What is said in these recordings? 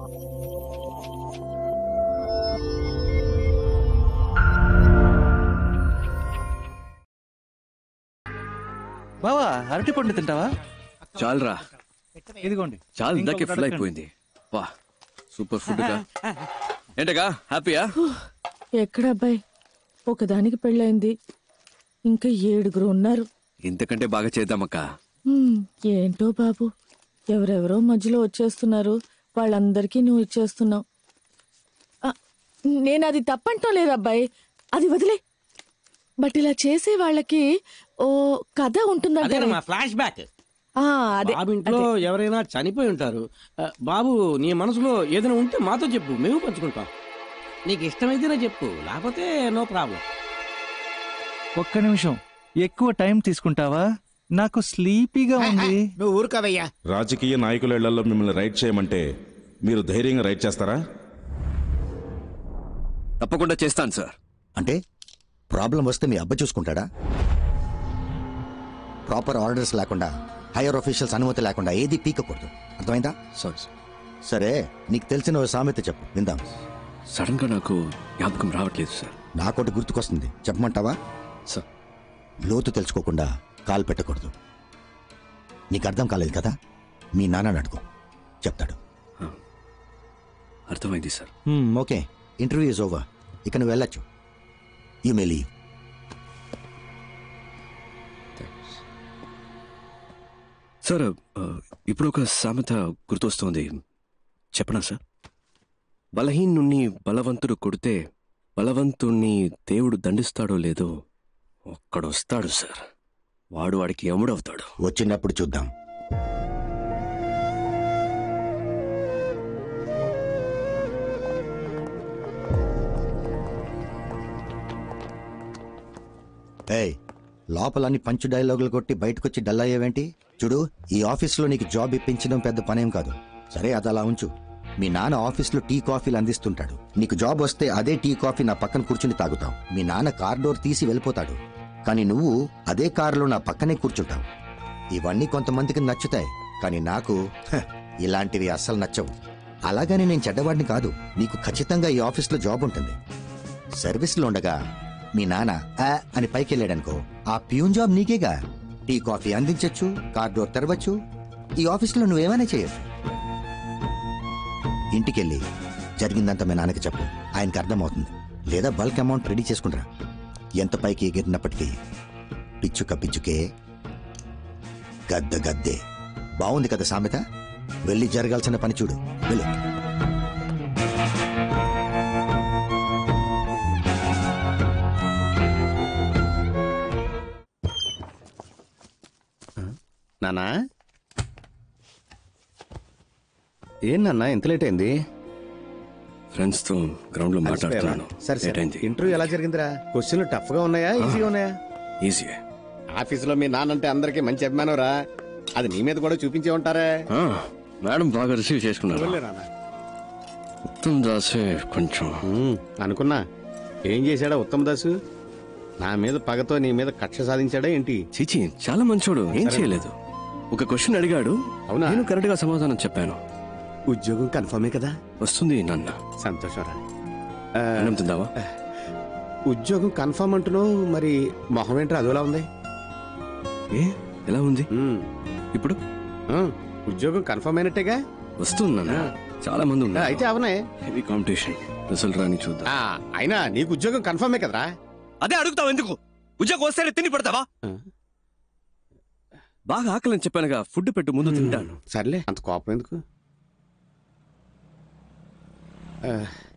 బావా అరటి పండు తింటావా చాలరా ఇదిగోండి చాలు ఇందాకే ఇంకొకటి ఫుల్ అడగండి. అయిపోయింది వా సూపర్ ఫుడ్ గా ఏంటగా హ్యాపీయా ఎక్కడ అబ్బాయి ఒకదానికి పెళ్ళైంది ఇంకా ఏడుగురు ఉన్నారు ఇంతకంటే బాగా చేద్దామక్క హ్మ్, ఏంటో బాబు ఎవరెవరో మధ్యలో వచ్చేస్తున్నారు వాళ్ళందరికీ నువ్వు ఇచ్చేస్తున్నావు ఆ, నేను అది తప్పంటం లేదు అబ్బాయి అది వదిలే బట్ ఇలా చేసే వాళ్ళకి ఓ కథ ఉంటుందంటే అదేనమ్మా ఫ్లాష్ బ్యాక్ అదే బాబు ఇంట్లో ఎవరైనా చనిపోయి ఉంటారు ఆ, బాబు నీ మనసులో ఏదైనా ఉంటే మాతో చెప్పు మేము పంచుకుంటాం నీకు ఇష్టమైతేనే చెప్పు లేకపోతే నో ప్రాబ్లం ఒక్క నిమిషం ఎక్కువ టైం తీసుకుంటావా నాకు స్లీపీగా ఉంది నువ్వు ఊరుకోవయ్యా రాజకీయ నాయకుల ఇళ్లలో మిమ్మల్ని రైడ్ చేయమంటే మీరు ధైర్యంగా రైడ్ చేస్తారా తప్పకుండా చేస్తాను సార్ అంటే ప్రాబ్లం వస్తే మీ అబ్బ చూసుకుంటాడా ప్రాపర్ ఆర్డర్స్ లేకుండా హైయర్ ఆఫీషియల్స్ అనుమతి లేకుండా ఏది పీకకూడదు అర్థమైందా సారీ సార్ సరే నీకు తెలిసిన ఓ సామెత చెప్పు విందాం సడన్ గా నాకు జ్ఞాపకం రావట్లేదు సార్ నాకోటి గుర్తుకొస్తుంది చెప్పమంటావా సార్ లోతు తెలుసుకోకుండా కాలు పెట్టకూడదు నీకు అర్థం కాలేదు కదా మీ నాన్న అడుగు చెప్తాడు అర్థమైంది సార్ హ్మ్, ఓకే ఇంటర్వ్యూ ఇస్ ఓవర్ ఇక నువ్వు వెళ్ళొచ్చు యూ మే లీవ్ సార్ ఆ, ఇప్పుడు ఒక సామెత గుర్తొస్తోంది చెప్పనా సార్ బలహీనుణ్ణి బలవంతుడు కొడితే బలవంతుణ్ణి దేవుడు దండిస్తాడో లేదో ఒక్కడొస్తాడు సార్ వాడు వాడికి ఎముడవుతాడు వచ్చినప్పుడు చూద్దాం ఏయ్ లోపలన్నీ పంచు డైలాగులు కొట్టి బయటకొచ్చి డల్ అయ్యేవేంటి చూడు ఈ ఆఫీస్లో నీకు జాబ్ ఇప్పించడం పెద్ద పనేం కాదు సరే అది అలా ఉంచు మీ నాన్న ఆఫీస్లో టీ కాఫీలు అందిస్తుంటాడు నీకు జాబ్ వస్తే అదే టీ కాఫీ నా పక్కన కూర్చుని తాగుతావు మీ నాన్న కార్ డోర్ తీసి వెళ్ళిపోతాడు కానీ నువ్వు అదే కారులో నా పక్కనే కూర్చుంటావు ఇవన్నీ కొంతమందికి నచ్చుతాయి కానీ నాకు హ, ఇలాంటివి అస్సలు నచ్చవు అలాగని నేను చెడ్డవాడిని కాదు నీకు ఖచ్చితంగా ఈ ఆఫీస్లో జాబ్ ఉంటుంది సర్వీస్లో ఉండగా మీ నాన్న ఆ అని పైకి వెళ్ళాడనుకో ఆ ప్యూన్ జాబ్ నీకేగా టీ కాఫీ అందించొచ్చు కార్ డోర్ తెరవచ్చు ఈ ఆఫీస్లో నువ్వేమైనా చేయొచ్చు ఇంటికెళ్ళి జరిగిందంతా మీ నాన్నకి చెప్పు ఆయనకి అర్థమవుతుంది లేదా బల్క్ అమౌంట్ రెడీ చేసుకుంటారా ఎంత పైకి ఎగిరినప్పటికీ పిచ్చుక పిచ్చుకే గద్ద గద్దే బాగుంది కదా సామెత వెళ్ళి జరగాల్సిన పని చూడు వెళ్ళు నానా ఏం నాన్న ఎంత లేట్ అయింది ఫ్రెండ్స్ తో గ్రౌండ్ లో మాట్లాడుతున్నాను సరే లేట్ సరే అయింది ఇంటర్వ్యూ ఎలా జరిగిందిరా క్వశ్చన్లు టఫ్ గా ఉన్నాయా ఈజీగా ఉన్నాయా ఈజీ ఆఫీసులో మీ నాన్నంటే అందరికీ మంచి అభిమానం రా అది నీ మీద కూడా చూపించే ఉంటారే మేడం బాగా రిసీవ్ చేసుకున్నారు వెళ్ళే నాన్న. ఉత్తమ్ దాసే కొంచెం ఉమ్, అనుకున్నా ఏం చేశాడా ఉత్తమ్ దాసు నా మీద పగతో నీ మీద కక్ష సాధించాడా ఏంటి చీచి చాలా మంచోడు ఏం చేయలేదు ఒక క్వశ్చన్ అడిగాడు అవునా? నేను కరెక్ట్ గా సమాధానం చెప్పాను ఉద్యోగం కన్ఫర్మే కదా వస్తుంది నాన్న సంతోషం రా అన్నం తిందావా ఉద్యోగం కన్ఫర్మ్ అంటున్నావు మరి మొహం ఏంట్రా అదోలా ఉంది ఏ ఎలా ఉంది ఉమ్, ఇప్పుడు ఆ, ఉద్యోగం కన్ఫర్మ్ అయినట్టేగా వస్తుంది నాన్న చాలా మంది ఆ, ఉన్నారు అయితే అవనే హెవీ కాంపిటీషన్ రిజల్ట్ రాని చూద్దాం ఆ, అయినా నీకు ఉద్యోగం కన్ఫర్మే కదరా అదే అడుగుతావు ఎందుకు ఉద్యోగం వస్తే తిని పెడతావా ఆ. బాగా ఆకలని చెప్పానుగా ఫుడ్ పెట్టు ముందు తింటాను సర్లే అంత కోపం ఎందుకు ఆ,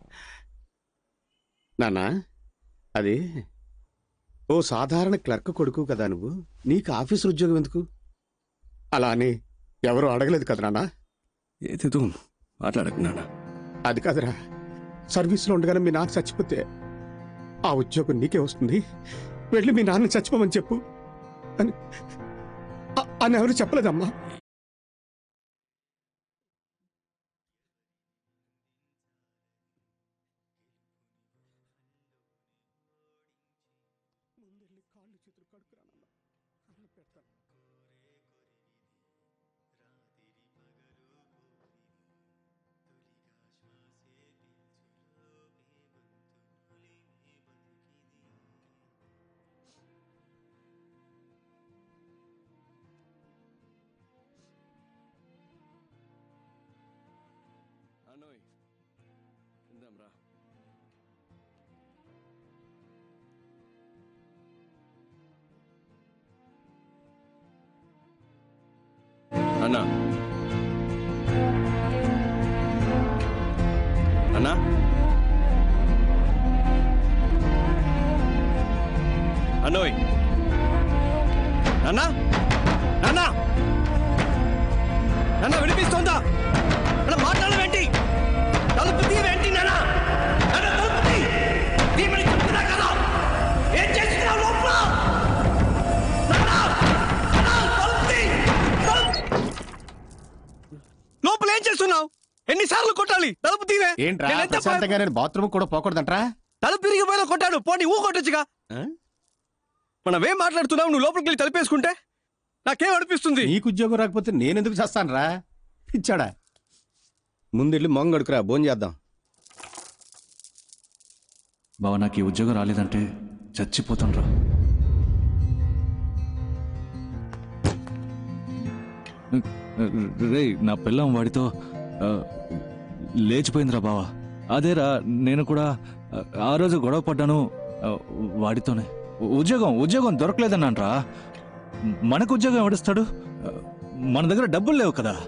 నాన్నా అది ఓ సాధారణ క్లర్క్ కొడుకు కదా నువ్వు నీకు ఆఫీసు ఉద్యోగం ఎందుకు అలా అని ఎవరు అడగలేదు కదా నాన్న ఏదేదో మాట్లాడకు నాన్న అది కాదురా సర్వీస్లో ఉండగానే మీ నాన్న చచ్చిపోతే ఆ ఉద్యోగం నీకే వస్తుంది వెళ్ళి మీ నాన్న చచ్చిపోమని చెప్పు అని అ- అని ఎవరు చెప్పలేదమ్మా అనోయ్ ఇందాం రా అన్నా అన్నా అన్నోయ్ నాన్న నాన్న నాన్న వినిపిస్తోందా నాన్న మాట్లాడవేంటి తలుపు తీవేంటి నాన్న నాన్న తలుపు తీ తీమని చెప్తున్నా కదా ఏం చేస్తున్నావు లోపల నాన్న నాన్న తలుపు తీ తలుపు- లోపల ఏం చేస్తున్నావు ఎన్నిసార్లు కొట్టాలి తలుపు తీవే ఏంట్రా నేను ఎంత ప్రశాంతంగా నేను బాత్రూమ్ కూడా పోకూడదంట్రా తలుపు విరిగిపోయినా కొట్టాడు పోనీ ఊ కొట్టొచ్చుగా మనం ఏం మాట్లాడుతున్నావు నువ్వు లోపలికి వెళ్ళి తలుపేసుకుంటే నాకేం అనిపిస్తుంది నీకు ఉద్యోగం రాకపోతే నేనెందుకు చేస్తానురా ఇచ్చాడా ముందెళ్ళి మొంగడుకురా భోజనం చేద్దాం బావ నాకు ఈ ఉద్యోగం రాలేదంటే చచ్చిపోతాను రే నా పిల్లం వాడితో ఆ, లేచిపోయిందిరా బావ అదేరా నేను కూడా ఆ, ఆ రోజు గొడవ పడ్డాను ఆ, వాడితోనే ఉద్యోగం ఉద్యోగం దొరకలేదన్నానరా మనకు ఉద్యోగం ఎవడిస్తాడు ఆ, మన దగ్గర డబ్బులు లేవు కదా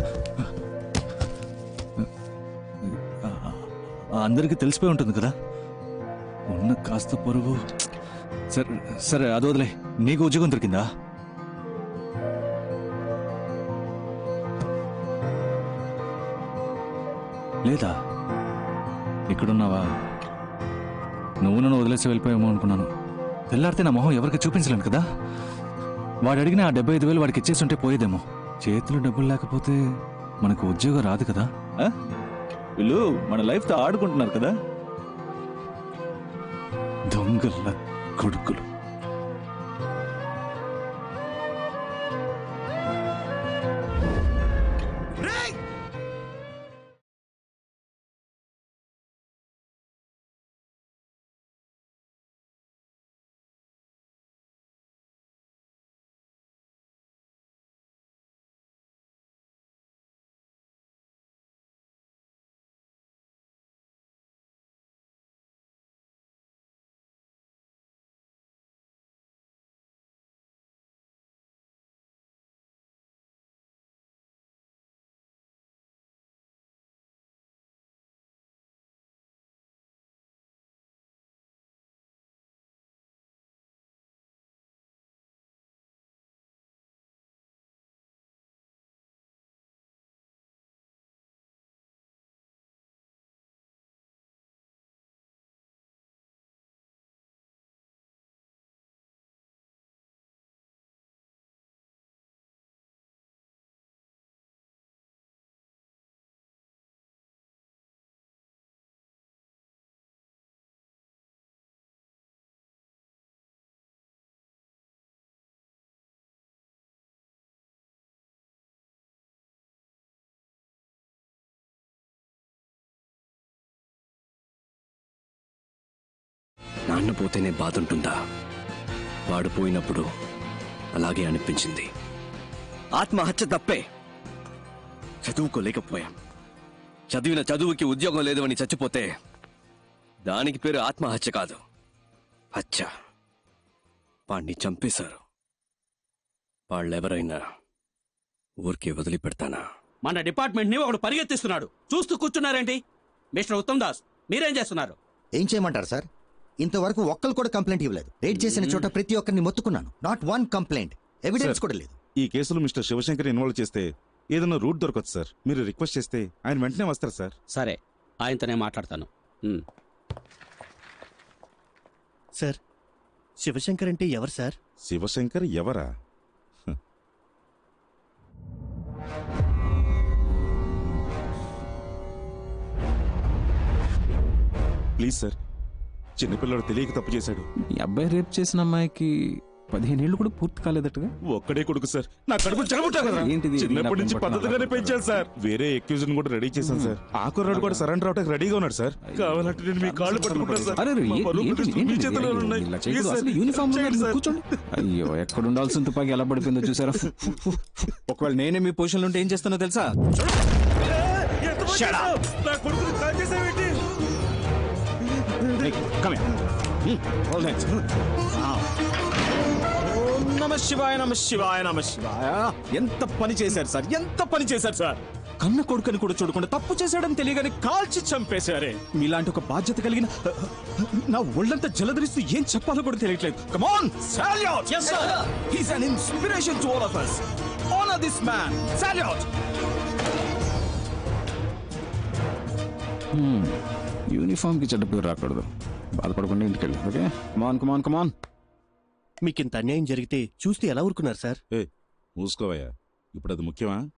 ఆ, అందరికీ తెలిసిపోయి ఉంటుంది కదా ఉన్న కాస్త పొరుగు సరే సరే అది వదిలే నీకు ఉద్యోగం దొరికిందా లేదా ఇక్కడున్నావా నువ్వు నన్ను వదిలేసి వెళ్ళిపోయామో అనుకున్నాను తెల్లారితే నా మొహం ఎవరికి చూపించలేను కదా వాడు అడిగిన ఆ డెబ్బై ఐదు వేలు వాడికి ఇచ్చేసి ఉంటే పోయేదేమో చేతిలో డబ్బులు లేకపోతే మనకు ఉద్యోగం రాదు కదా ఆ? వీళ్ళు మన లైఫ్తో ఆడుకుంటున్నారు కదా దొంగల కొడుకులు నాన్న పోతేనే బాధ ఉంటుందా వాడు పోయినప్పుడు అలాగే అనిపించింది ఆత్మహత్య తప్పే చదువుకోలేకపోయాం చదివిన చదువుకి ఉద్యోగం లేదు అని చచ్చిపోతే దానికి పేరు ఆత్మహత్య కాదు హత్య వాణ్ణి చంపేశారు వాళ్ళెవరైనా ఊరికే వదిలిపెడతానా మన డిపార్ట్మెంట్ ని ఒకడు పరిగెత్తిస్తున్నాడు చూస్తూ కూర్చున్నారేంటి మిస్టర్ ఉత్తమ్ దాస్ మీరేం చేస్తున్నారు ఏం చేయమంటారు సార్ ఇంతవరకు ఒక్కరు కూడా కంప్లైంట్ ఇవ్వలేదు రేట్ చేసిన చోట ప్రతి ఒక్కరిని మొత్తుకున్నాను not one complaint evidence Sir. కూడా లేదు ఈ కేసులో మిస్టర్ శివశంకర్ ఇన్వాల్వ్ చేస్తే ఏదైనా రూట్ దొరకదు సార్ మీరు రిక్వెస్ట్ చేస్తే ఆయన వెంటనే వస్తారు సార్ సరే ఆయనతోనే మాట్లాడతాను ఉమ్. సార్ శివశంకర్ అంటే ఎవరు సార్ శివశంకర్ ఎవరా హ. ప్లీజ్ సార్ చిన్నపిల్లడు తెలియక తప్పు చేశాడు మీ అబ్బాయి రేప్ చేసిన అమ్మాయికి పదిహేను ఏళ్ళు కూడా పూర్తి కాలేదట్టుగా ఒక్కడే కొడుకు సార్ నా కడుపు చెడగొట్టా కదా ఏంటిది? చిన్నప్పటి నుంచి ఇలా పద్ధతిగానే పట్టుకున్నా? పెంచాను సార్ వేరే ఎక్యూజన్ కూడా రెడీ చేశాను సార్ ఆ కుర్రాడు కూడా సరెండర్ అవడానికి రెడీగా ఉన్నాడు సార్ కావాలంటే నేను మీ కాళ్ళు పట్టుకుంటాను సార్ అరే, అరే, మా ఏ- పరువు ఏంటి- ప్రతిష్టలు మీ ఏంటి- చేతిలో ఏంటి- ఉన్నాయి. ఇలా Please, చేయకూడదు. sir. అసలు యూనిఫామ్ లో చేయండి, మీరు sir. కూర్చోండి అయ్యో ఎక్కడ ఉండాల్సిన తుపాకి ఎలా పడిపోయిందో చూసారా ఒకవేళ నేనే మీ పొజిషన్ లో ఉంటే ఏం చేస్తానో తెలుసా ఎంత పని చేశావు? నా కొడుకుని కాల్ చేసావేంటి నమ శివాయ నమ శివాయ నమ శివాయ ఎంత పని చేశారు సార్ ఎంత పని చేశారు సార్ కన్న కొడుకుని కూడా చూడకుండా తప్పు చేశాడని తెలియగానే కాల్చి చంపేశారే మీలాంటి ఒక బాధ్యత కలిగిన నా ఒళ్ళంతా జలధరిస్తూ ఏం చెప్పాలో కూడా తెలియట్లేదు come on salute yes sir he's an inspiration to all of us honor this man salute uniform కి చెడ్డ పేరు రాకూడదు బాధపడకుండా ఇంటికి వెళ్ళి ఓకే కమాన్ కమాన్ కమాన్ మీకు ఇంత అన్యాయం జరిగితే చూస్తే ఎలా ఊరుకున్నారు సార్ మూసుకోవయ్యా ఇప్పుడు అది ముఖ్యమా